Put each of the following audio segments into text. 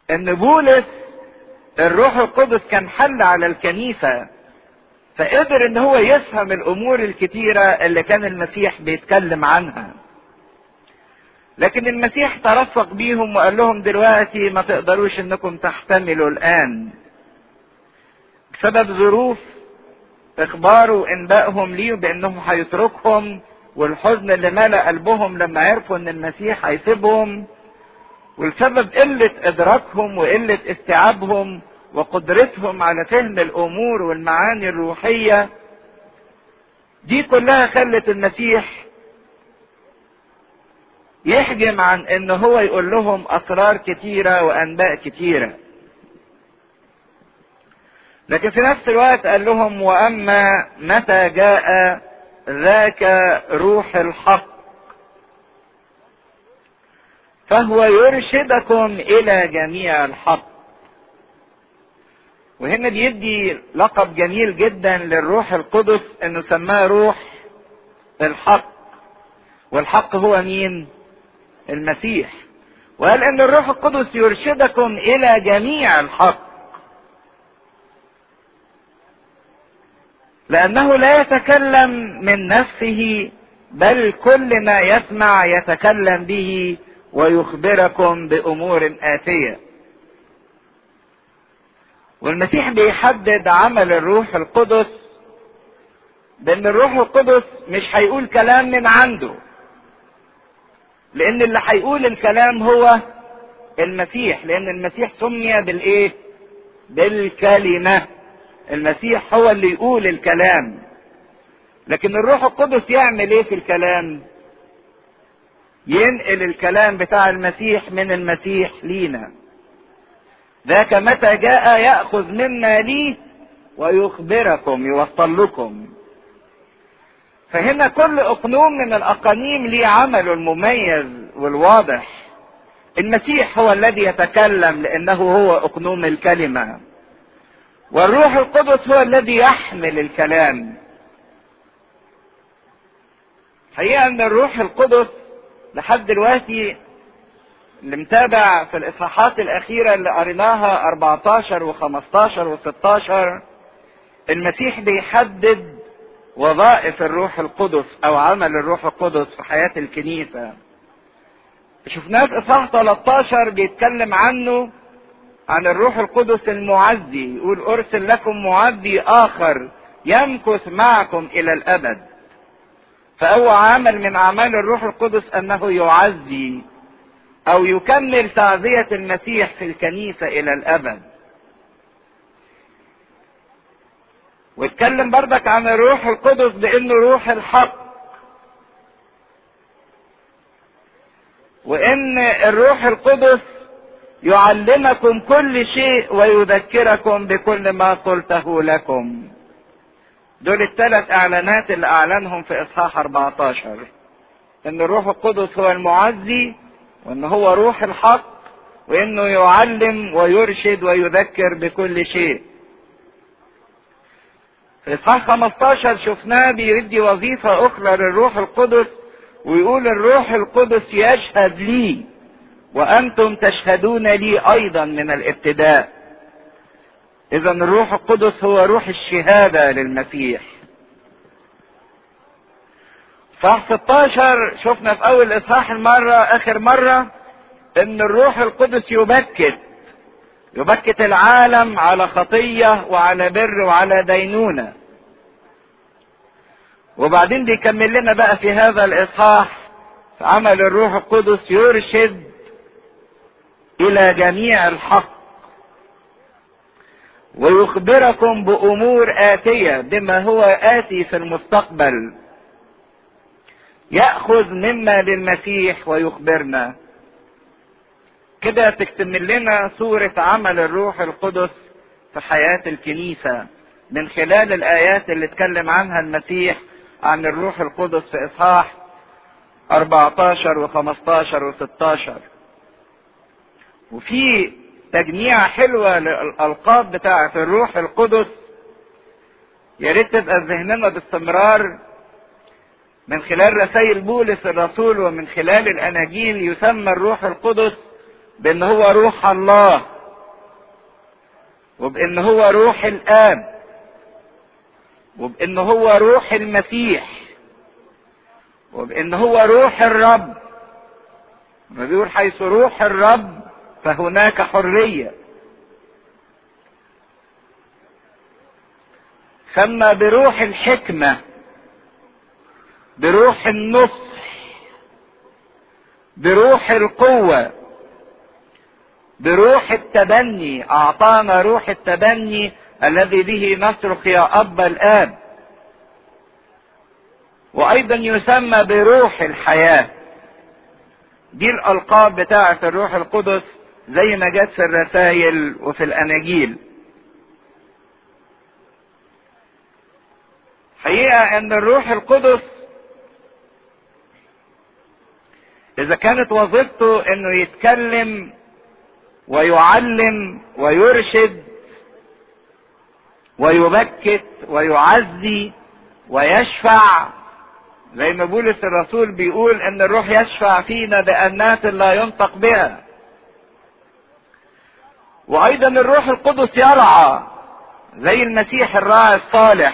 ان بولس الروح القدس كان حل على الكنيسة فقدر ان هو يفهم الامور الكتيرة اللي كان المسيح بيتكلم عنها لكن المسيح ترفق بيهم وقال لهم دلوقتي ما تقدروش انكم تحتملوا الان بسبب ظروف اخباره وانبائهم ليه بانه هيتركهم والحزن اللي ملأ قلبهم لما عرفوا ان المسيح هيسيبهم والسبب قلة ادراكهم وقلة استيعابهم وقدرتهم على فهم الامور والمعاني الروحية دي كلها خلت المسيح يحجم عن ان هو يقول لهم اسرار كتيرة وانباء كتيرة لكن في نفس الوقت قال لهم واما متى جاء ذاك روح الحق فهو يرشدكم الى جميع الحق وهنا بيدي لقب جميل جدا للروح القدس انه سماه روح الحق والحق هو مين المسيح وقال ان الروح القدس يرشدكم الى جميع الحق لانه لا يتكلم من نفسه بل كل ما يسمع يتكلم به ويخبركم بامور اتيه والمسيح بيحدد عمل الروح القدس بان الروح القدس مش هيقول كلام من عنده لان اللي هيقول الكلام هو المسيح لان المسيح سمي بالايه بالكلمه المسيح هو اللي يقول الكلام لكن الروح القدس يعمل ايه في الكلام ينقل الكلام بتاع المسيح من المسيح لينا ذاك متى جاء ياخذ مما ليه ويخبركم يوصل لكم فهنا كل اقنوم من الاقانيم ليه عمله المميز والواضح المسيح هو الذي يتكلم لانه هو اقنوم الكلمه والروح القدس هو الذي يحمل الكلام حقيقة ان الروح القدس لحد دلوقتي اللي متابع في الاصحاحات الاخيرة اللي قريناها 14 و15 و16 المسيح بيحدد وظائف الروح القدس او عمل الروح القدس في حياة الكنيسة شفناه في اصحاح 13 بيتكلم عنه عن الروح القدس المعزي يقول ارسل لكم معزي اخر يمكث معكم الى الابد فاول عمل من اعمال الروح القدس انه يعزي او يكمل تعزية المسيح في الكنيسة الى الابد واتكلم بردك عن الروح القدس بانه روح الحق وان الروح القدس يعلمكم كل شيء ويذكركم بكل ما قلته لكم دول الثلاث اعلانات اللي اعلنهم في اصحاح 14 ان الروح القدس هو المعزي وان هو روح الحق وانه يعلم ويرشد ويذكر بكل شيء في اصحاح 15 شفناه بيدي وظيفة اخرى للروح القدس ويقول الروح القدس يشهد لي وانتم تشهدون لي ايضا من الابتداء اذا الروح القدس هو روح الشهادة للمسيح صح 16 شفنا في اول اصحاح المرة اخر مرة ان الروح القدس يبكت يبكت العالم على خطية وعلى بر وعلى دينونة وبعدين بيكمل لنا بقى في هذا الاصحاح في عمل الروح القدس يرشد الى جميع الحق ويخبركم بامور اتيه بما هو اتي في المستقبل ياخذ مما للمسيح ويخبرنا كده تكتمل لنا صورة عمل الروح القدس في حياة الكنيسة من خلال الآيات اللي اتكلم عنها المسيح عن الروح القدس في إصحاح 14 و15 و16 وفي تجميع حلوة للألقاب بتاعة الروح القدس يا ريت تبقى في ذهننا باستمرار من خلال رسائل بولس الرسول ومن خلال الأناجيل يسمى الروح القدس بأن هو روح الله وبان هو روح الاب وبان هو روح المسيح وبان هو روح الرب ما بيقول حيث روح الرب فهناك حريه ثم بروح الحكمه بروح النصح بروح القوه بروح التبني اعطانا روح التبني الذي به نصرخ يا اب الاب وايضا يسمى بروح الحياه دي الالقاب بتاعه الروح القدس زي ما جت في الرسائل وفي الاناجيل حقيقه ان الروح القدس اذا كانت وظيفته انه يتكلم ويعلم ويرشد ويبكت ويعزي ويشفع زي ما بولس الرسول بيقول ان الروح يشفع فينا بانات لا ينطق بها وايضا الروح القدس يرعى زي المسيح الراعي الصالح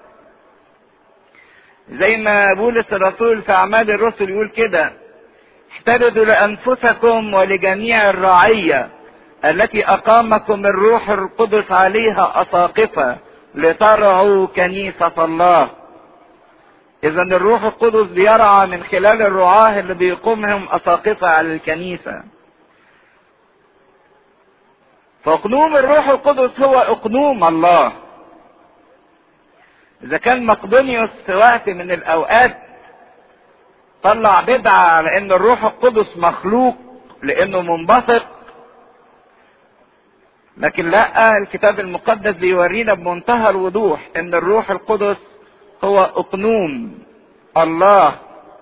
زي ما بولس الرسول في اعمال الرسل يقول كده احترزوا لانفسكم ولجميع الرعيه التي اقامكم الروح القدس عليها اساقفه لترعوا كنيسه الله اذا الروح القدس بيرعى من خلال الرعاه اللي بيقومهم اساقفه على الكنيسه فاقنوم الروح القدس هو اقنوم الله اذا كان مقدونيوس في وقت من الاوقات طلع بدعة على ان الروح القدس مخلوق لانه منبسط لكن لا الكتاب المقدس بيورينا بمنتهى الوضوح ان الروح القدس هو اقنوم الله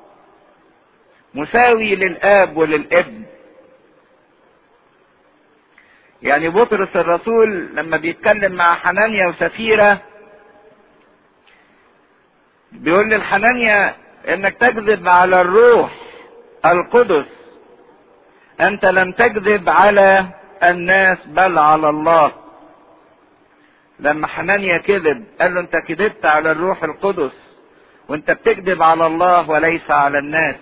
مساوي للاب وللابن يعني بطرس الرسول لما بيتكلم مع حنانيا وسفيرة بيقول للحنانيا انك تكذب على الروح القدس انت لم تكذب على الناس بل على الله لما حنانيا كذب قال له انت كذبت على الروح القدس وانت بتكذب على الله وليس على الناس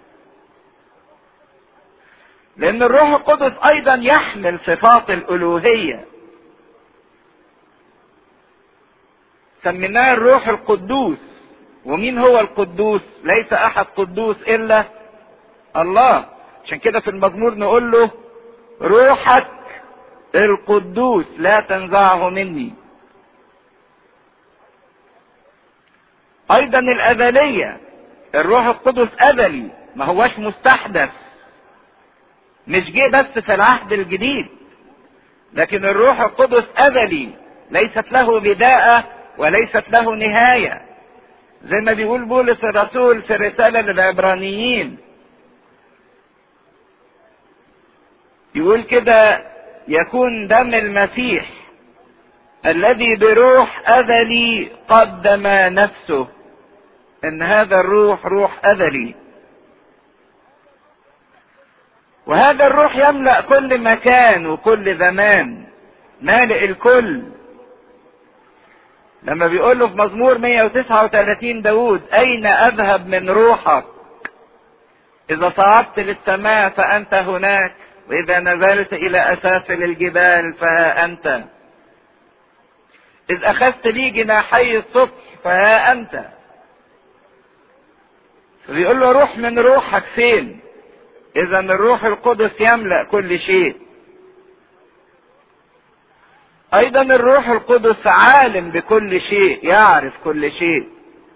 لان الروح القدس ايضا يحمل صفات الالوهيه سميناه الروح القدوس ومين هو القدوس ليس احد قدوس الا الله عشان كده في المزمور نقول له روحك القدوس لا تنزعه مني ايضا الازليه الروح القدس ازلي ما هوش مستحدث مش جه بس في العهد الجديد لكن الروح القدس ازلي ليست له بدايه وليست له نهايه زي ما بيقول بولس الرسول في الرساله للعبرانيين يقول كده يكون دم المسيح الذي بروح ازلي قدم نفسه ان هذا الروح روح ازلي وهذا الروح يملا كل مكان وكل زمان مالئ الكل لما بيقول له في مزمور 139 داود اين اذهب من روحك اذا صعدت للسماء فانت هناك واذا نزلت الى اسافل الجبال فها انت اذ اخذت لي جناحي الصبح فها انت فبيقول له روح من روحك فين اذا الروح القدس يملا كل شيء ايضا الروح القدس عالم بكل شيء يعرف كل شيء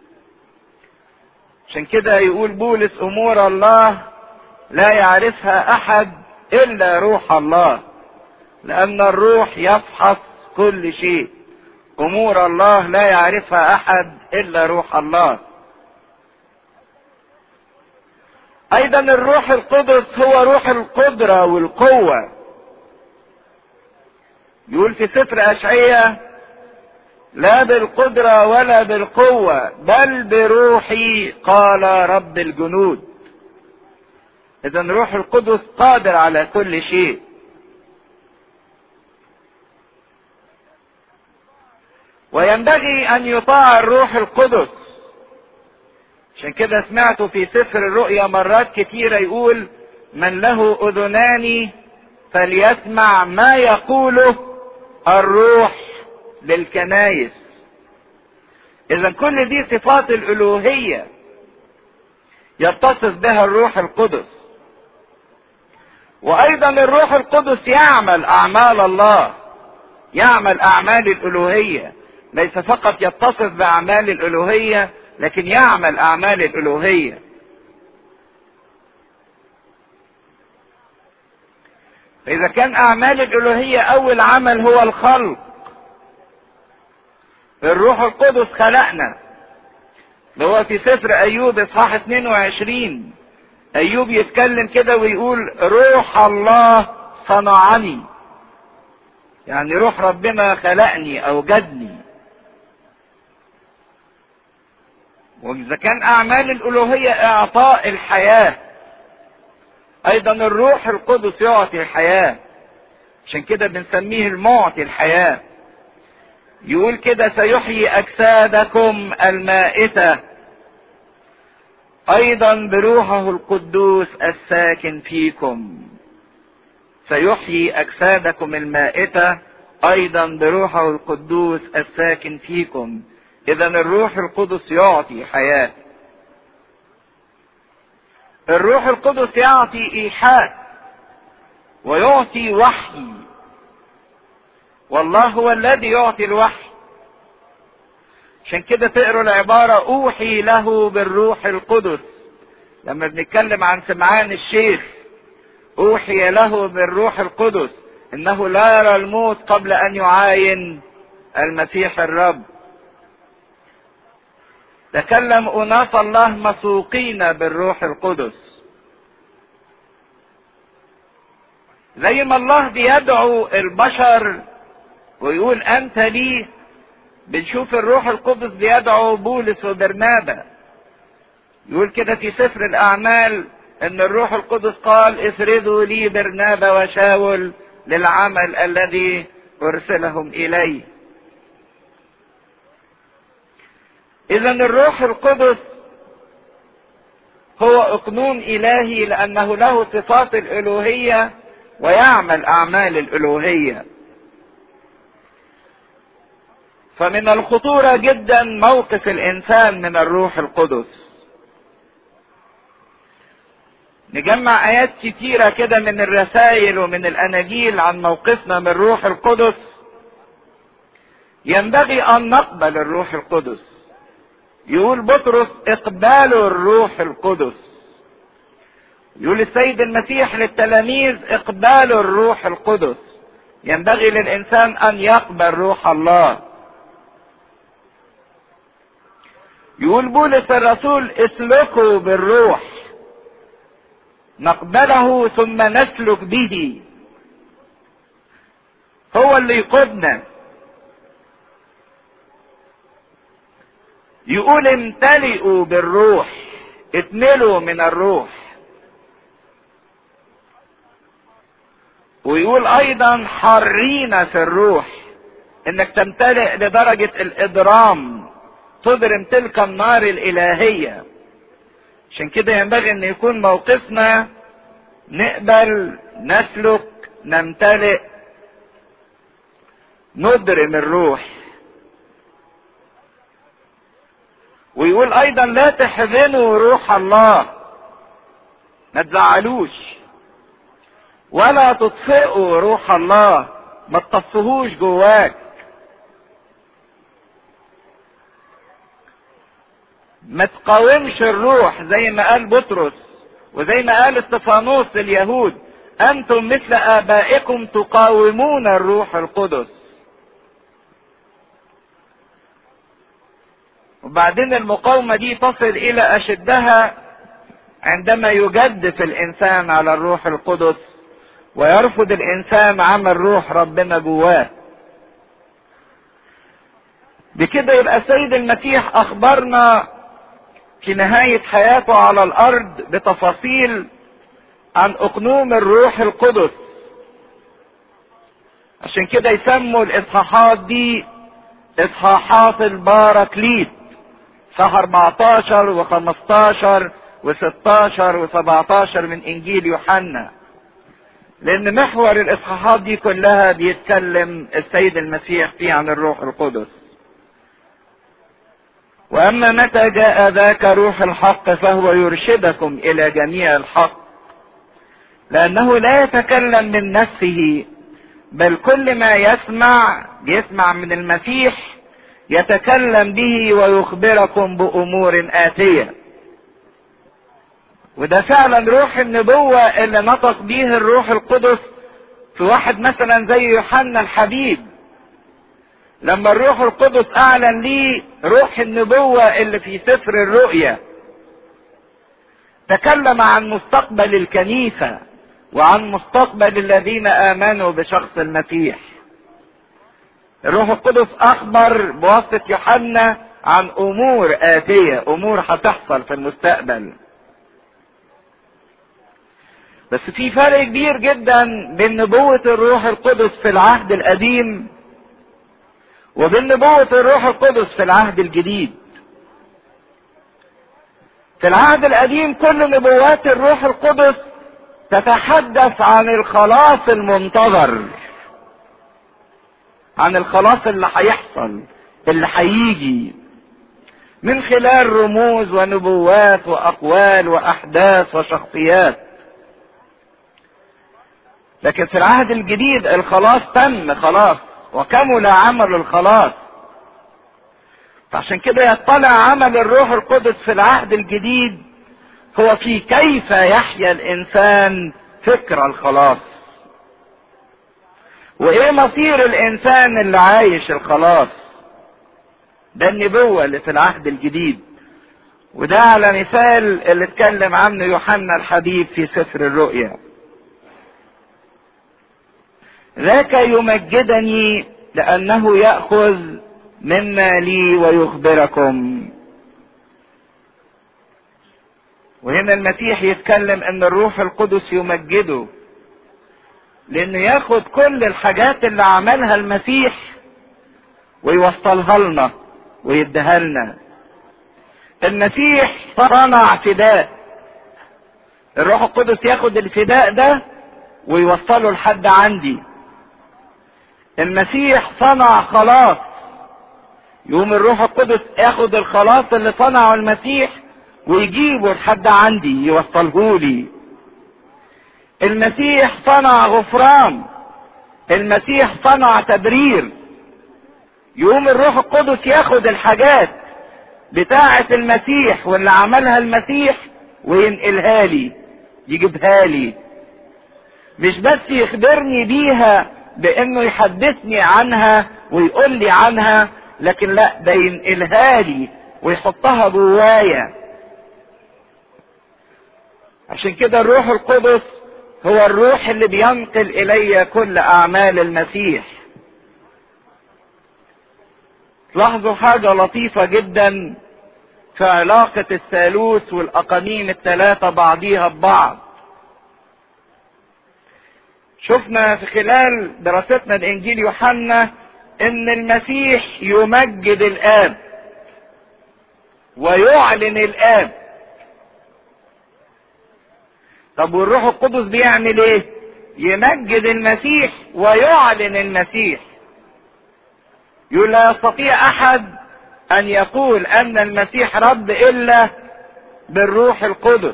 عشان كده يقول بولس امور الله لا يعرفها احد الا روح الله لان الروح يفحص كل شيء امور الله لا يعرفها احد الا روح الله ايضا الروح القدس هو روح القدره والقوه يقول في سفر اشعياء لا بالقدره ولا بالقوه بل بروحي قال رب الجنود اذا روح القدس قادر على كل شيء وينبغي ان يطاع الروح القدس عشان كده سمعته في سفر الرؤيا مرات كتيرة يقول من له اذنان فليسمع ما يقوله الروح للكنايس اذا كل دي صفات الالوهية يتصف بها الروح القدس وايضا الروح القدس يعمل اعمال الله يعمل اعمال الالوهيه ليس فقط يتصف باعمال الالوهيه لكن يعمل اعمال الالوهيه فاذا كان اعمال الالوهيه اول عمل هو الخلق الروح القدس خلقنا اللي هو في سفر ايوب اصحاح 22 ايوب يتكلم كده ويقول روح الله صنعني يعني روح ربنا خلقني اوجدني واذا كان اعمال الالوهيه اعطاء الحياه ايضا الروح القدس يعطي الحياه عشان كده بنسميه المعطي الحياه يقول كده سيحيي اجسادكم المائته ايضا بروحه القدوس الساكن فيكم سيحيي اجسادكم المائته ايضا بروحه القدوس الساكن فيكم اذا الروح القدس يعطي حياه الروح القدس يعطي ايحاء ويعطي وحي والله هو الذي يعطي الوحي عشان كده تقروا العبارة أوحي له بالروح القدس لما بنتكلم عن سمعان الشيخ أوحي له بالروح القدس إنه لا يرى الموت قبل أن يعاين المسيح الرب تكلم أناس الله مسوقين بالروح القدس زي ما الله بيدعو البشر ويقول أنت لي بنشوف الروح القدس بيدعو بولس وبرنابا يقول كده في سفر الاعمال ان الروح القدس قال افردوا لي برنابا وشاول للعمل الذي ارسلهم اليه اذا الروح القدس هو اقنون الهي لانه له صفات الالوهيه ويعمل اعمال الالوهيه فمن الخطورة جدا موقف الإنسان من الروح القدس. نجمع آيات كتيرة كده من الرسائل ومن الأناجيل عن موقفنا من الروح القدس. ينبغي أن نقبل الروح القدس. يقول بطرس اقبالوا الروح القدس. يقول السيد المسيح للتلاميذ اقبالوا الروح القدس. ينبغي للإنسان أن يقبل روح الله. يقول بولس الرسول اسلكوا بالروح نقبله ثم نسلك به هو اللي يقودنا يقول امتلئوا بالروح اتملوا من الروح ويقول ايضا حرينا في الروح انك تمتلئ لدرجة الادرام تضرم تلك النار الالهية عشان كده ينبغي ان يكون موقفنا نقبل نسلك نمتلئ ندرم الروح ويقول ايضا لا تحزنوا روح الله ما تزعلوش ولا تطفئوا روح الله ما تطفهوش جواك ما تقاومش الروح زي ما قال بطرس وزي ما قال استفانوس لليهود انتم مثل ابائكم تقاومون الروح القدس وبعدين المقاومة دي تصل الى اشدها عندما يجدف الانسان على الروح القدس ويرفض الانسان عمل روح ربنا جواه بكده يبقى السيد المسيح اخبرنا في نهاية حياته على الارض بتفاصيل عن اقنوم الروح القدس عشان كده يسموا الاصحاحات دي اصحاحات الباراكليت صح 14 و15 و16 و17 من انجيل يوحنا لان محور الاصحاحات دي كلها بيتكلم السيد المسيح فيه عن الروح القدس واما متى جاء ذاك روح الحق فهو يرشدكم الى جميع الحق لانه لا يتكلم من نفسه بل كل ما يسمع يسمع من المسيح يتكلم به ويخبركم بامور اتيه وده فعلا روح النبوة اللي نطق بيه الروح القدس في واحد مثلا زي يوحنا الحبيب لما الروح القدس اعلن ليه روح النبوة اللي في سفر الرؤيا تكلم عن مستقبل الكنيسة وعن مستقبل الذين امنوا بشخص المسيح الروح القدس اخبر بواسطة يوحنا عن امور اتية امور هتحصل في المستقبل بس في فرق كبير جدا بين نبوة الروح القدس في العهد القديم وبين نبوة الروح القدس في العهد الجديد في العهد القديم كل نبوات الروح القدس تتحدث عن الخلاص المنتظر عن الخلاص اللي هيحصل اللي هيجي من خلال رموز ونبوات واقوال واحداث وشخصيات لكن في العهد الجديد الخلاص تم خلاص وكمل عمل الخلاص فعشان كده يطلع عمل الروح القدس في العهد الجديد هو في كيف يحيا الانسان فكر الخلاص وايه مصير الانسان اللي عايش الخلاص ده النبوة اللي في العهد الجديد وده على مثال اللي اتكلم عنه يوحنا الحبيب في سفر الرؤيا ذاك يمجدني لانه ياخذ مما لي ويخبركم وهنا المسيح يتكلم ان الروح القدس يمجده لانه ياخد كل الحاجات اللي عملها المسيح ويوصلها لنا ويديها لنا المسيح صنع فداء الروح القدس ياخد الفداء ده ويوصله لحد عندي المسيح صنع خلاص يقوم الروح القدس ياخد الخلاص اللي صنعه المسيح ويجيبه لحد عندي يوصله لي المسيح صنع غفران المسيح صنع تبرير يقوم الروح القدس ياخد الحاجات بتاعة المسيح واللي عملها المسيح وينقلها لي يجيبها لي مش بس يخبرني بيها بانه يحدثني عنها ويقول لي عنها لكن لا ده ينقلها لي ويحطها جوايا عشان كده الروح القدس هو الروح اللي بينقل الي كل اعمال المسيح تلاحظوا حاجة لطيفة جدا في علاقة الثالوث والأقانيم الثلاثة بعضيها ببعض شفنا في خلال دراستنا الإنجيل يوحنا إن المسيح يمجد الآب ويعلن الآب طب والروح القدس بيعمل ايه يمجد المسيح ويعلن المسيح يقول لا يستطيع احد ان يقول ان المسيح رب الا بالروح القدس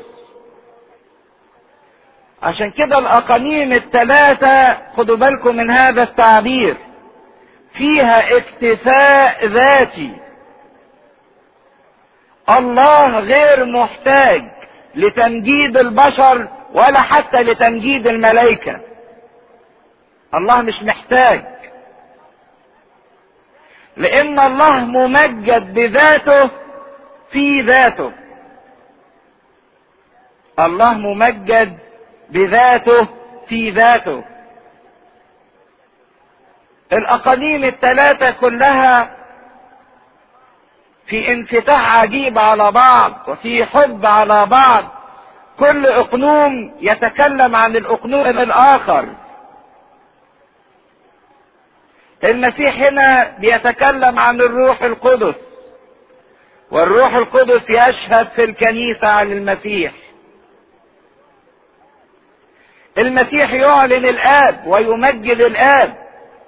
عشان كده الاقانيم الثلاثة خدوا بالكم من هذا التعبير فيها اكتفاء ذاتي الله غير محتاج لتمجيد البشر ولا حتى لتمجيد الملائكة الله مش محتاج لان الله ممجد بذاته في ذاته الله ممجد بذاته في ذاته الاقانيم الثلاثة كلها في انفتاح عجيب على بعض وفي حب على بعض كل اقنوم يتكلم عن الاقنوم الاخر المسيح هنا بيتكلم عن الروح القدس والروح القدس يشهد في الكنيسة عن المسيح المسيح يعلن الآب ويمجد الآب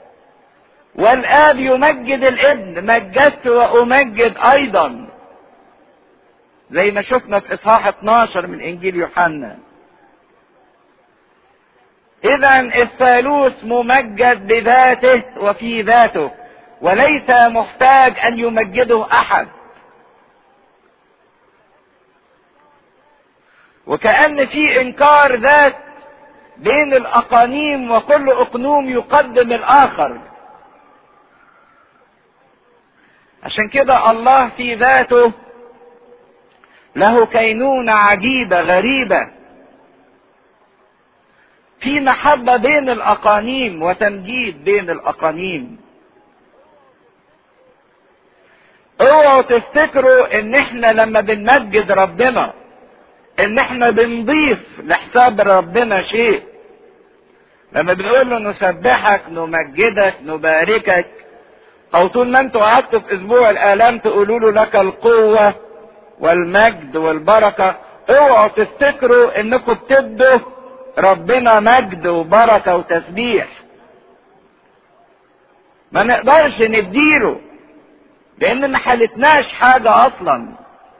والآب يمجد الابن مجدت وأمجد أيضا زي ما شفنا في إصحاح 12 من إنجيل يوحنا إذا الثالوث ممجد بذاته وفي ذاته وليس محتاج أن يمجده أحد وكأن في إنكار ذات بين الأقانيم وكل أقنوم يقدم الآخر عشان كده الله في ذاته له كينونة عجيبة غريبة في محبة بين الأقانيم وتمجيد بين الأقانيم اوعوا تفتكروا ان احنا لما بنمجد ربنا ان احنا بنضيف لحساب ربنا شيء لما بنقول له نسبحك نمجدك نباركك او طول ما انتوا قعدتوا في اسبوع الالام تقولوا له لك القوة والمجد والبركة اوعوا تفتكروا انكم بتدوا ربنا مجد وبركة وتسبيح ما نقدرش نديله لان ما حالتناش حاجة اصلا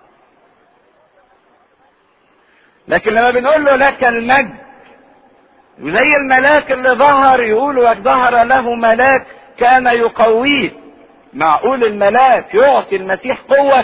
لكن لما بنقول له لك المجد وزي الملاك اللي ظهر يقولوا ظهر له ملاك كان يقويه معقول الملاك يعطي المسيح قوة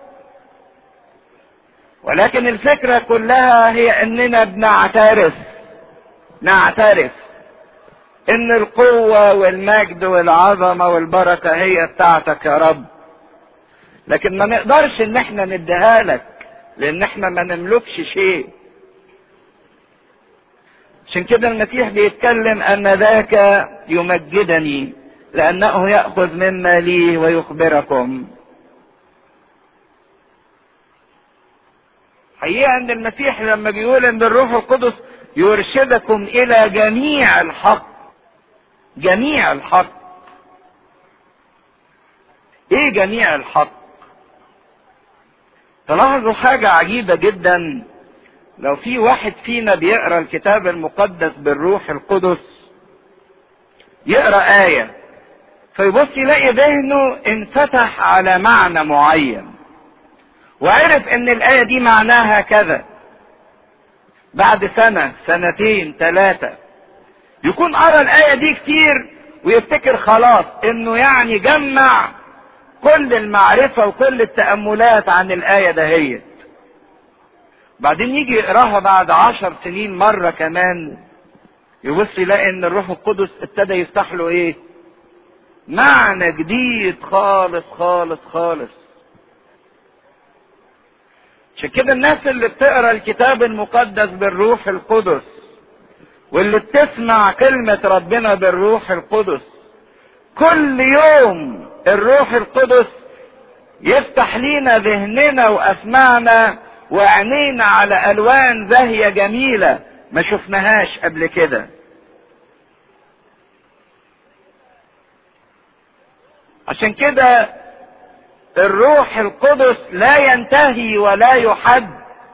ولكن الفكرة كلها هي اننا بنعترف نعترف ان القوة والمجد والعظمة والبركة هي بتاعتك يا رب لكن ما نقدرش ان احنا نديها لك لان احنا ما نملكش شيء عشان كده المسيح بيتكلم ان ذاك يمجدني لانه ياخذ مما لي ويخبركم حقيقة ان المسيح لما بيقول ان الروح القدس يرشدكم الى جميع الحق جميع الحق ايه جميع الحق تلاحظوا حاجة عجيبة جدا لو في واحد فينا بيقرا الكتاب المقدس بالروح القدس يقرا آية فيبص يلاقي ذهنه انفتح على معنى معين وعرف ان الآية دي معناها كذا بعد سنة سنتين ثلاثة يكون قرا الآية دي كتير ويفتكر خلاص انه يعني جمع كل المعرفة وكل التأملات عن الآية دهيت بعدين يجي يقراها بعد عشر سنين مرة كمان يبص يلاقي ان الروح القدس ابتدى يفتح له ايه معنى جديد خالص خالص خالص عشان كده الناس اللي بتقرا الكتاب المقدس بالروح القدس واللي بتسمع كلمة ربنا بالروح القدس كل يوم الروح القدس يفتح لينا ذهننا واسمعنا وعينينا على الوان زاهية جميلة ما شفناهاش قبل كده عشان كده الروح القدس لا ينتهي ولا يحد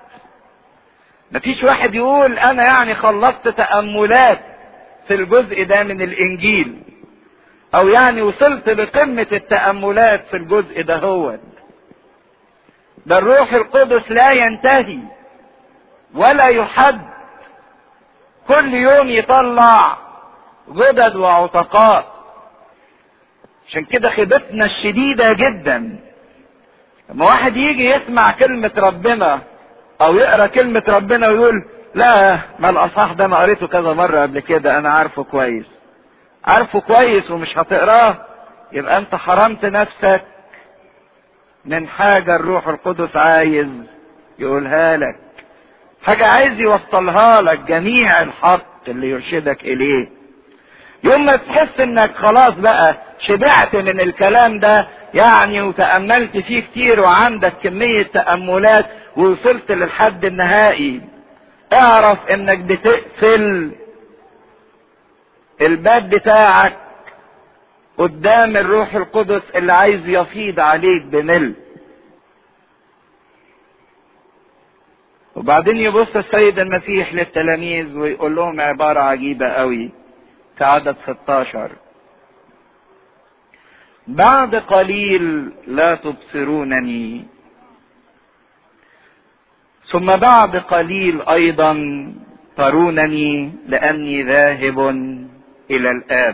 مفيش واحد يقول انا يعني خلصت تأملات في الجزء ده من الانجيل او يعني وصلت لقمة التأملات في الجزء ده هو ده الروح القدس لا ينتهي ولا يحد كل يوم يطلع جدد وعتقاء عشان كده خيبتنا الشديدة جدا لما واحد يجي يسمع كلمة ربنا او يقرا كلمة ربنا ويقول لا ما الاصح ده انا قريته كذا مرة قبل كده انا عارفه كويس عارفه كويس ومش هتقراه يبقى انت حرمت نفسك من حاجة الروح القدس عايز يقولها لك حاجة عايز يوصلها لك جميع الحق اللي يرشدك اليه يوم ما تحس انك خلاص بقى شبعت من الكلام ده يعني وتأملت فيه كتير وعندك كمية تأملات ووصلت للحد النهائي اعرف انك بتقفل الباب بتاعك قدام الروح القدس اللي عايز يفيض عليك بملء وبعدين يبص السيد المسيح للتلاميذ ويقول لهم عبارة عجيبة قوي في عدد 16 بعد قليل لا تبصرونني ثم بعد قليل ايضا ترونني لاني ذاهب الى الاب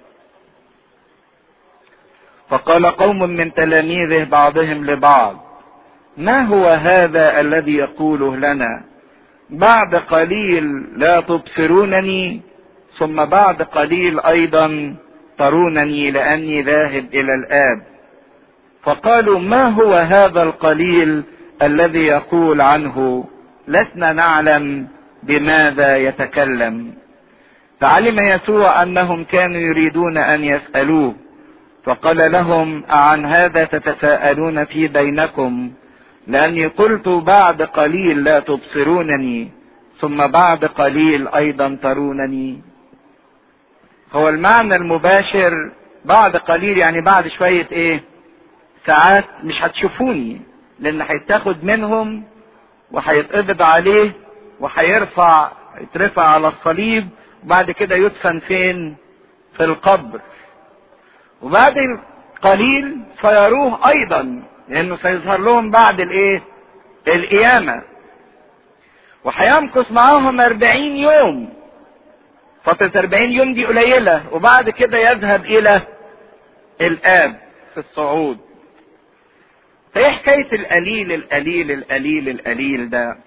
فقال قوم من تلاميذه بعضهم لبعض ما هو هذا الذي يقوله لنا بعد قليل لا تبصرونني ثم بعد قليل ايضا ترونني لاني ذاهب الى الاب فقالوا ما هو هذا القليل الذي يقول عنه لسنا نعلم بماذا يتكلم فعلم يسوع انهم كانوا يريدون ان يسالوه فقال لهم أعن هذا تتساءلون في بينكم لأني قلت بعد قليل لا تبصرونني ثم بعد قليل أيضا ترونني هو المعنى المباشر بعد قليل يعني بعد شوية ايه ساعات مش هتشوفوني لان هيتاخد منهم وهيتقبض عليه وهيرفع يترفع على الصليب وبعد كده يدفن فين في القبر وبعد قليل سيروه ايضا لانه سيظهر لهم بعد الايه القيامة وهيمكث معاهم اربعين يوم فترة اربعين يوم دي قليلة وبعد كده يذهب الى الاب في الصعود فايه حكاية القليل القليل القليل القليل ده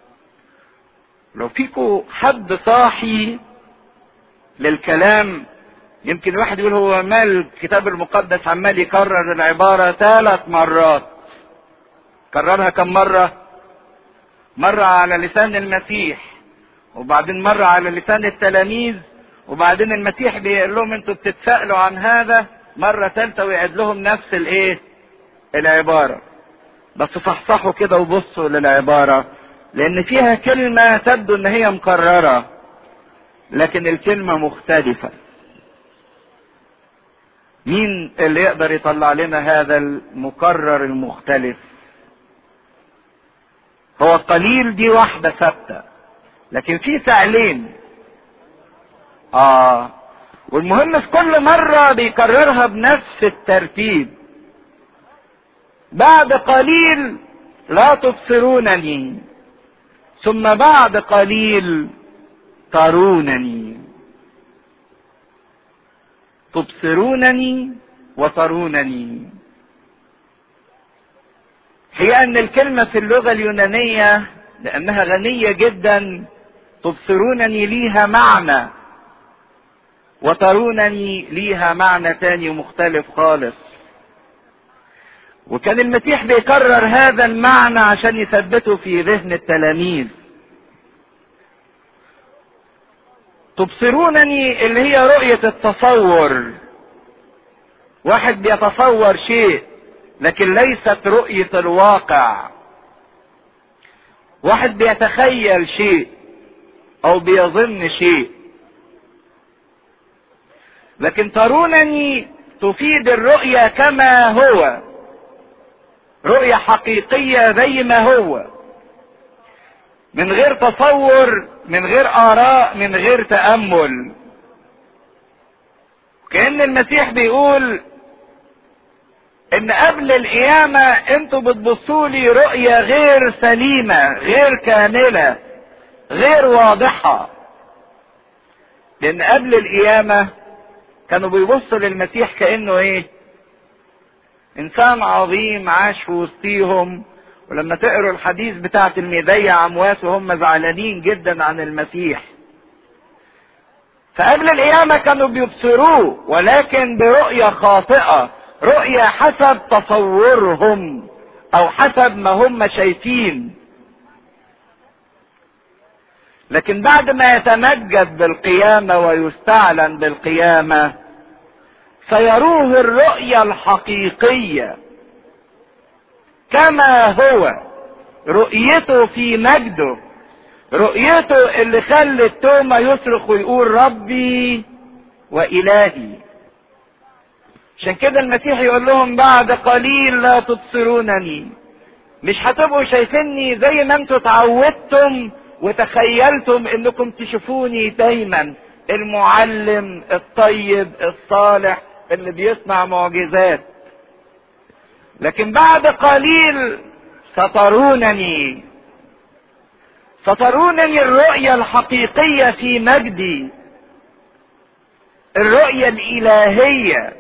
لو فيكو حد صاحي للكلام يمكن الواحد يقول هو مال الكتاب المقدس عمال يكرر العبارة ثلاث مرات كررها كم مرة مرة على لسان المسيح وبعدين مرة على لسان التلاميذ وبعدين المسيح بيقول لهم انتوا بتتسألوا عن هذا مرة ثالثة ويعد لهم نفس الايه العبارة بس صحصحوا كده وبصوا للعبارة لان فيها كلمة تبدو ان هي مكررة لكن الكلمة مختلفة مين اللي يقدر يطلع لنا هذا المكرر المختلف هو قليل دي واحدة ثابتة لكن في فعلين اه والمهم في كل مرة بيكررها بنفس الترتيب بعد قليل لا تبصرونني ثم بعد قليل ترونني تبصرونني وترونني هي ان الكلمة في اللغة اليونانية لانها غنية جدا تبصرونني ليها معنى وترونني ليها معنى تاني مختلف خالص وكان المسيح بيكرر هذا المعنى عشان يثبته في ذهن التلاميذ تبصرونني اللي هي رؤية التصور واحد بيتصور شيء لكن ليست رؤية الواقع واحد بيتخيل شيء او بيظن شيء لكن ترونني تفيد الرؤية كما هو رؤية حقيقية زي ما هو من غير تصور من غير آراء من غير تأمل كأن المسيح بيقول ان قبل القيامة انتوا بتبصوا لي رؤية غير سليمة غير كاملة غير واضحة لان قبل القيامة كانوا بيبصوا للمسيح كأنه ايه انسان عظيم عاش في وسطيهم ولما تقروا الحديث بتاع تلميذي عمواس وهم زعلانين جدا عن المسيح فقبل القيامة كانوا بيبصروه ولكن برؤية خاطئة رؤية حسب تصورهم او حسب ما هم شايفين لكن بعد ما يتمجد بالقيامة ويستعلن بالقيامة سيروه الرؤية الحقيقية كما هو رؤيته في مجده رؤيته اللي خلت توما يصرخ ويقول ربي وإلهي عشان كده المسيح يقول لهم بعد قليل لا تبصرونني مش هتبقوا شايفيني زي ما انتوا اتعودتم وتخيلتم انكم تشوفوني دايما المعلم الطيب الصالح اللي بيصنع معجزات لكن بعد قليل سترونني سترونني الرؤية الحقيقية في مجدي الرؤية الإلهية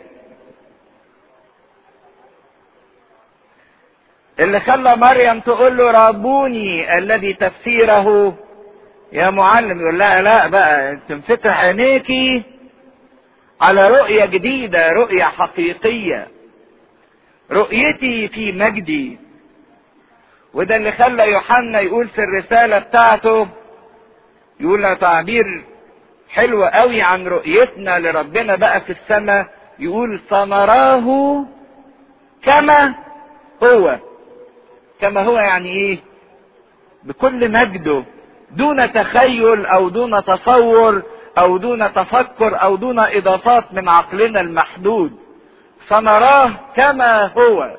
اللي خلى مريم تقول له ربوني الذي تفسيره يا معلم يقول لا لا بقى تنفتح عينيكي على رؤية جديدة رؤية حقيقية رؤيتي في مجدي وده اللي خلى يوحنا يقول في الرسالة بتاعته يقول تعبير حلو قوي عن رؤيتنا لربنا بقى في السماء يقول سنراه كما هو كما هو يعني ايه بكل مجده دون تخيل او دون تصور او دون تفكر او دون اضافات من عقلنا المحدود فنراه كما هو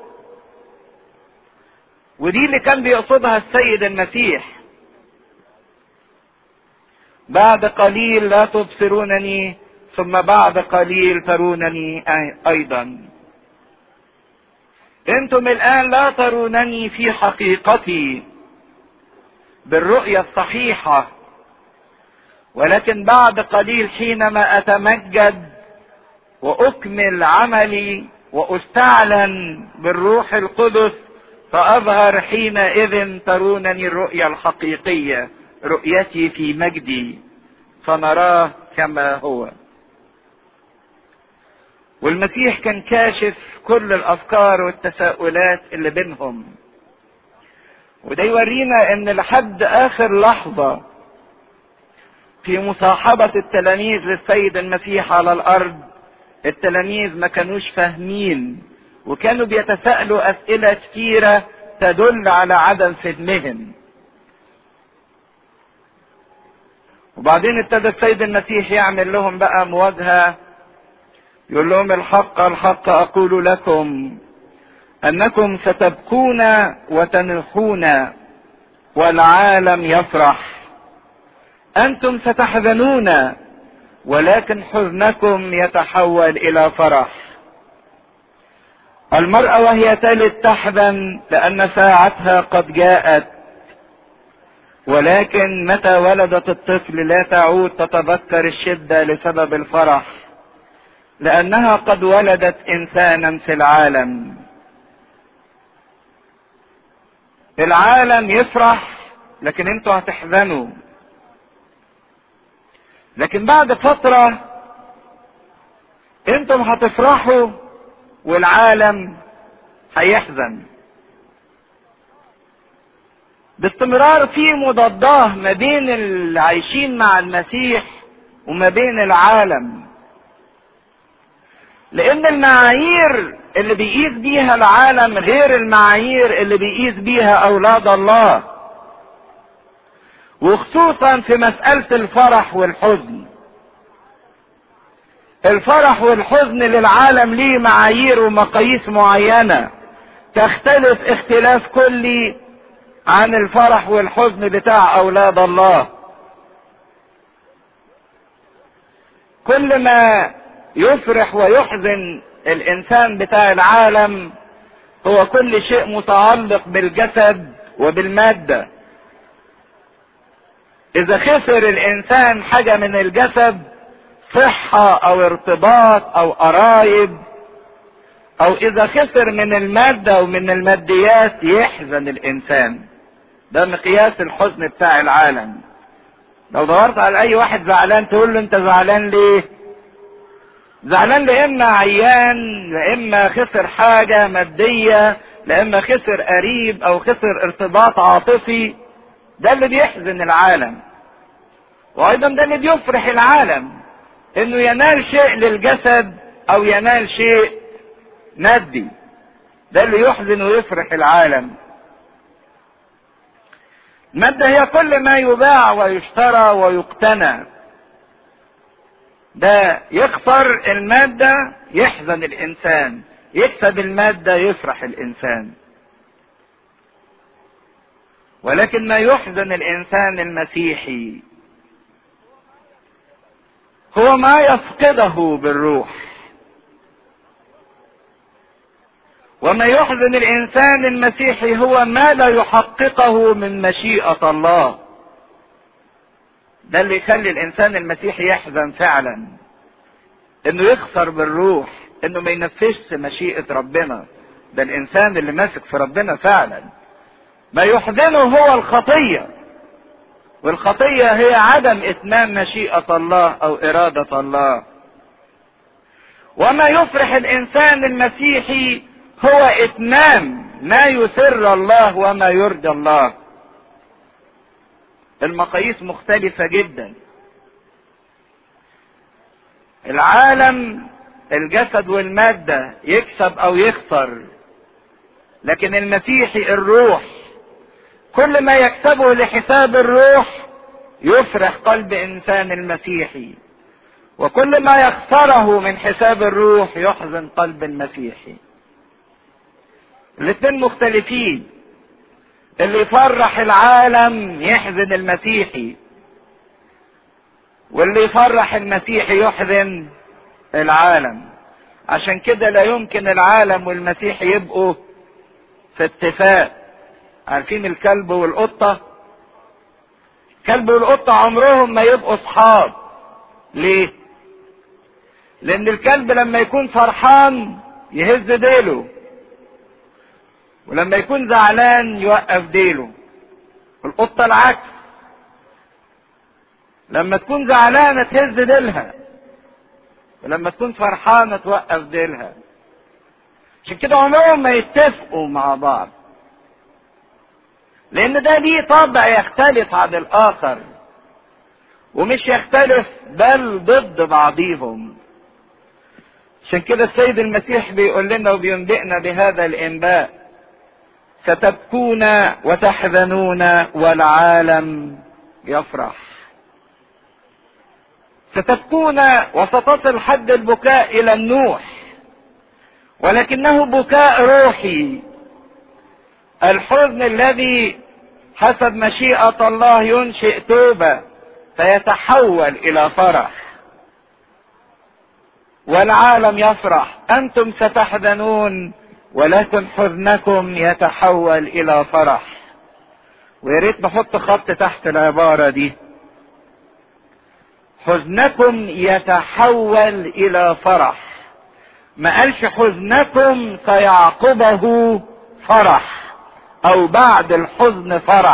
ودي اللي كان بيقصدها السيد المسيح بعد قليل لا تبصرونني ثم بعد قليل ترونني ايضا انتم الان لا ترونني في حقيقتي بالرؤية الصحيحة ولكن بعد قليل حينما اتمجد واكمل عملي واستعلن بالروح القدس فاظهر حينئذ ترونني الرؤية الحقيقية رؤيتي في مجدي فنراه كما هو والمسيح كان كاشف كل الافكار والتساؤلات اللي بينهم وده يورينا ان لحد اخر لحظة في مصاحبة التلاميذ للسيد المسيح على الارض التلاميذ ما كانوش فاهمين وكانوا بيتساءلوا اسئلة كتيرة تدل على عدم فهمهم وبعدين ابتدى السيد المسيح يعمل لهم بقى مواجهة يقول لهم الحق الحق اقول لكم انكم ستبكون وتنخون والعالم يفرح انتم ستحزنون ولكن حزنكم يتحول الى فرح المرأة وهي تلد تحزن لأن ساعتها قد جاءت ولكن متى ولدت الطفل لا تعود تتذكر الشدة لسبب الفرح لأنها قد ولدت إنسانا في العالم العالم يفرح لكن انتوا هتحزنوا لكن بعد فترة انتم هتفرحوا والعالم هيحزن باستمرار في مضاداه ما بين اللي عايشين مع المسيح وما بين العالم لان المعايير اللي بيقيس بيها العالم غير المعايير اللي بيقيس بيها اولاد الله وخصوصا في مسألة الفرح والحزن الفرح والحزن للعالم ليه معايير ومقاييس معينة تختلف اختلاف كلي عن الفرح والحزن بتاع اولاد الله كل ما يفرح ويحزن الانسان بتاع العالم هو كل شيء متعلق بالجسد وبالماده اذا خسر الانسان حاجه من الجسد صحه او ارتباط او قرايب او اذا خسر من الماده ومن الماديات يحزن الانسان ده مقياس الحزن بتاع العالم لو دورت على اي واحد زعلان تقول له انت زعلان ليه زعلان لاما عيان لاما خسر حاجه ماديه لاما خسر قريب او خسر ارتباط عاطفي ده اللي بيحزن العالم وايضا ده اللي بيفرح العالم انه ينال شيء للجسد او ينال شيء مادي ده اللي يحزن ويفرح العالم المادة هي كل ما يباع ويشترى ويقتنى ده يخسر المادة يحزن الإنسان يكسب المادة يفرح الإنسان ولكن ما يحزن الإنسان المسيحي هو ما يفقده بالروح وما يحزن الانسان المسيحي هو ما لا يحققه من مشيئه الله ده اللي يخلي الانسان المسيحي يحزن فعلا انه يخسر بالروح انه ما ينفذش مشيئه ربنا ده الانسان اللي ماسك في ربنا فعلا ما يحزنه هو الخطيه والخطيه هي عدم اتمام مشيئه الله او اراده الله وما يفرح الانسان المسيحي هو اتمام ما يسر الله وما يرضي الله المقاييس مختلفة جدا العالم الجسد والمادة يكسب او يخسر لكن المسيحي الروح كل ما يكسبه لحساب الروح يفرح قلب انسان المسيحي وكل ما يخسره من حساب الروح يحزن قلب المسيحي الاثنين مختلفين اللي يفرح العالم يحزن المسيحي واللي يفرح المسيحي يحزن العالم عشان كده لا يمكن العالم والمسيحي يبقوا في اتفاق عارفين الكلب والقطة الكلب والقطة عمرهم ما يبقوا اصحاب ليه لان الكلب لما يكون فرحان يهز ديله ولما يكون زعلان يوقف ديله القطة العكس لما تكون زعلانة تهز ديلها ولما تكون فرحانة توقف ديلها عشان كده عمرهم ما يتفقوا مع بعض لان ده ليه طبع يختلف عن الاخر ومش يختلف بل ضد بعضيهم عشان كده السيد المسيح بيقول لنا وبينبئنا بهذا الانباء ستبكون وتحزنون والعالم يفرح ستبكون وستصل حد البكاء الى النوح ولكنه بكاء روحي الحزن الذي حسب مشيئة الله ينشئ توبة فيتحول إلى فرح والعالم يفرح أنتم ستحزنون ولكن حزنكم يتحول إلى فرح ويا ريت نحط خط تحت العبارة دي حزنكم يتحول إلى فرح ما قالش حزنكم سيعقبه فرح او بعد الحزن فرح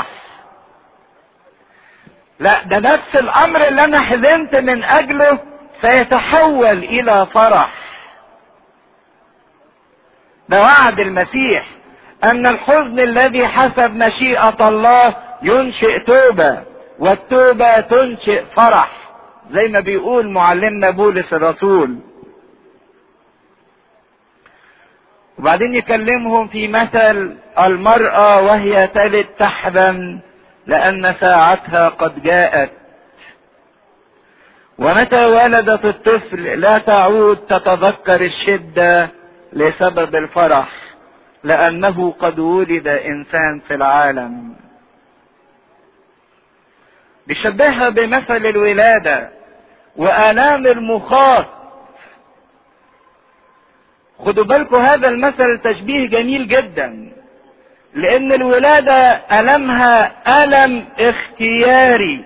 لا ده نفس الامر اللي انا حزنت من اجله سيتحول الى فرح ده وعد المسيح ان الحزن الذي حسب مشيئة الله ينشئ توبة والتوبة تنشئ فرح زي ما بيقول معلمنا بولس الرسول وبعدين يكلمهم في مثل المرأة وهي تلد تحزن لأن ساعتها قد جاءت ومتى ولدت الطفل لا تعود تتذكر الشدة لسبب الفرح لأنه قد ولد إنسان في العالم بيشبهها بمثل الولادة وآلام المخاط خدوا بالكم هذا المثل تشبيه جميل جدا لان الولادة ألمها ألم اختياري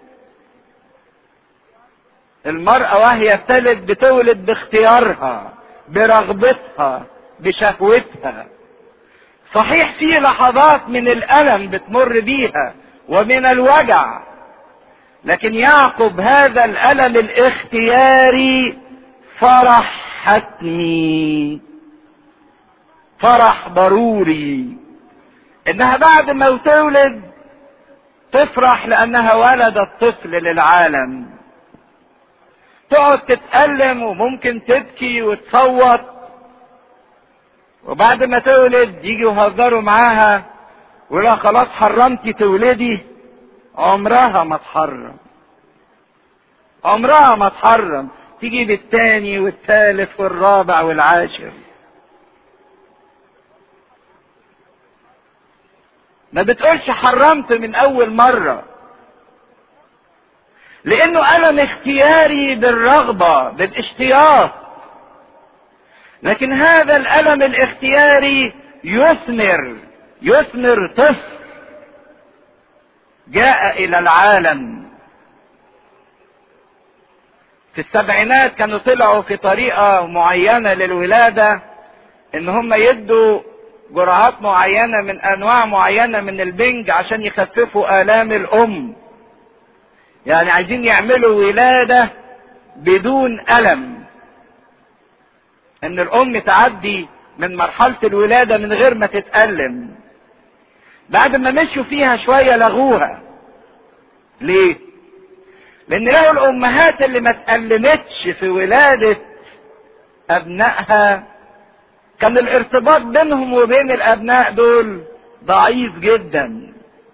المرأة وهي بتلد بتولد باختيارها برغبتها بشهوتها صحيح في لحظات من الألم بتمر بيها ومن الوجع لكن يعقب هذا الألم الاختياري فرح حتمي فرح ضروري انها بعد ما تولد تفرح لانها ولدت طفل للعالم تقعد تتألم وممكن تبكي وتصوت وبعد ما تولد يجي يهزروا معاها ولا خلاص حرمتي تولدي عمرها ما تحرم عمرها ما تحرم تيجي بالتاني والتالت والرابع والعاشر ما بتقولش حرمت من اول مرة لانه ألم اختياري بالرغبة بالاشتياق لكن هذا الألم الاختياري يثمر يثمر طفل جاء إلى العالم في السبعينات كانوا طلعوا في طريقة معينة للولادة ان هم يدوا جرعات معينة من انواع معينة من البنج عشان يخففوا الام الام يعني عايزين يعملوا ولادة بدون الم ان الام تعدي من مرحلة الولادة من غير ما تتألم بعد ما مشوا فيها شوية لغوها ليه لان لقوا الامهات اللي ما تألمتش في ولادة ابنائها كان الارتباط بينهم وبين الابناء دول ضعيف جدا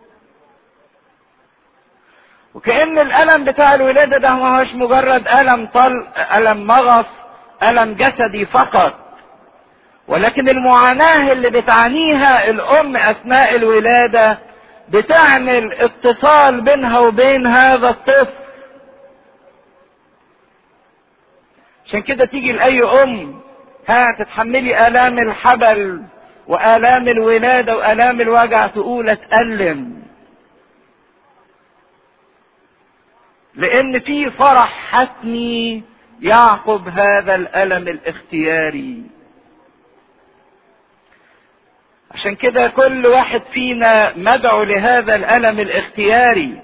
وكأن الألم بتاع الولادة ده ما هوش مجرد ألم طلق ألم مغص ألم جسدي فقط ولكن المعاناة اللي بتعانيها الأم أثناء الولادة بتعمل اتصال بينها وبين هذا الطفل عشان كده تيجي لأي أم ها تتحملي آلام الحبل وآلام الولادة وآلام الوجع تقول أتألم لأن في فرح حتمي يعقب هذا الألم الاختياري عشان كده كل واحد فينا مدعو لهذا الألم الاختياري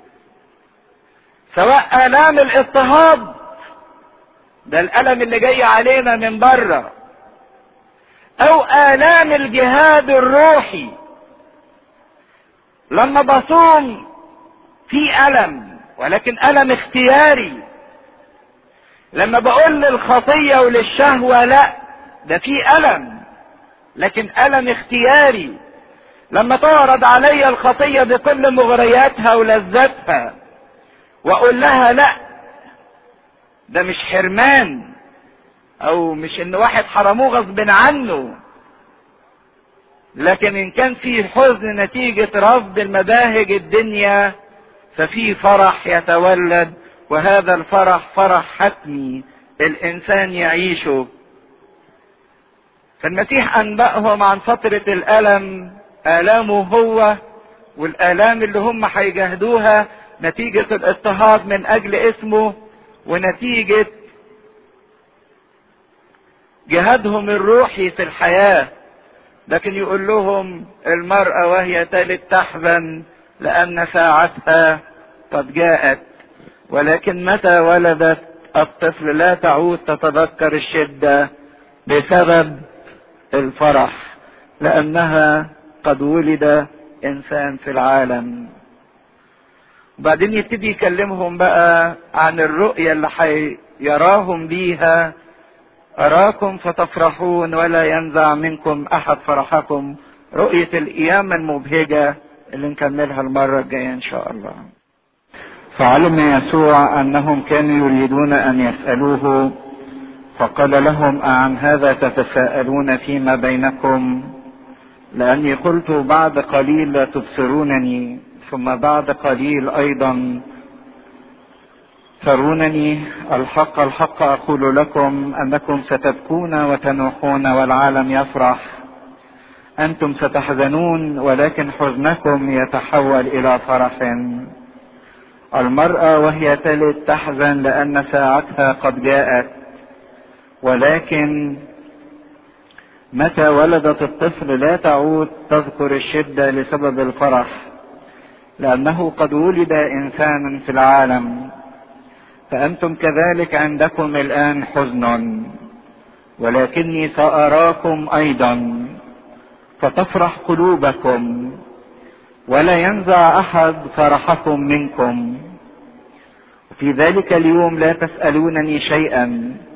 سواء آلام الاضطهاد ده الألم اللي جاي علينا من بره أو آلام الجهاد الروحي لما بصوم في ألم ولكن ألم اختياري لما بقول للخطية وللشهوة لا ده في ألم لكن ألم اختياري لما تعرض علي الخطية بكل مغرياتها ولذاتها وأقول لها لا ده مش حرمان أو مش إن واحد حرموه غصب عنه لكن إن كان في حزن نتيجة رفض المباهج الدنيا ففي فرح يتولد وهذا الفرح فرح حتمي الانسان يعيشه فالمسيح انبأهم عن فترة الالم الامه هو والالام اللي هم هيجاهدوها نتيجة الاضطهاد من اجل اسمه ونتيجة جهادهم الروحي في الحياة لكن يقول لهم المرأة وهي تلد تحزن لأن ساعتها قد جاءت ولكن متى ولدت الطفل لا تعود تتذكر الشدة بسبب الفرح لأنها قد ولد إنسان في العالم وبعدين يبتدي يكلمهم بقى عن الرؤية اللي حيراهم بيها أراكم فتفرحون ولا ينزع منكم أحد فرحكم رؤية القيامة المبهجة اللي نكملها المرة الجاية إن شاء الله فعلم يسوع انهم كانوا يريدون ان يسالوه فقال لهم أعن هذا تتساءلون فيما بينكم لاني قلت بعد قليل لا تبصرونني ثم بعد قليل ايضا ترونني الحق الحق اقول لكم انكم ستبكون وتنوحون والعالم يفرح انتم ستحزنون ولكن حزنكم يتحول الى فرح المرأة وهي تلد تحزن لأن ساعتها قد جاءت ولكن متى ولدت الطفل لا تعود تذكر الشدة لسبب الفرح لأنه قد ولد إنسان في العالم فأنتم كذلك عندكم الآن حزن ولكني سأراكم أيضا فتفرح قلوبكم ولا ينزع احد فرحكم منكم وفي ذلك اليوم لا تسالونني شيئا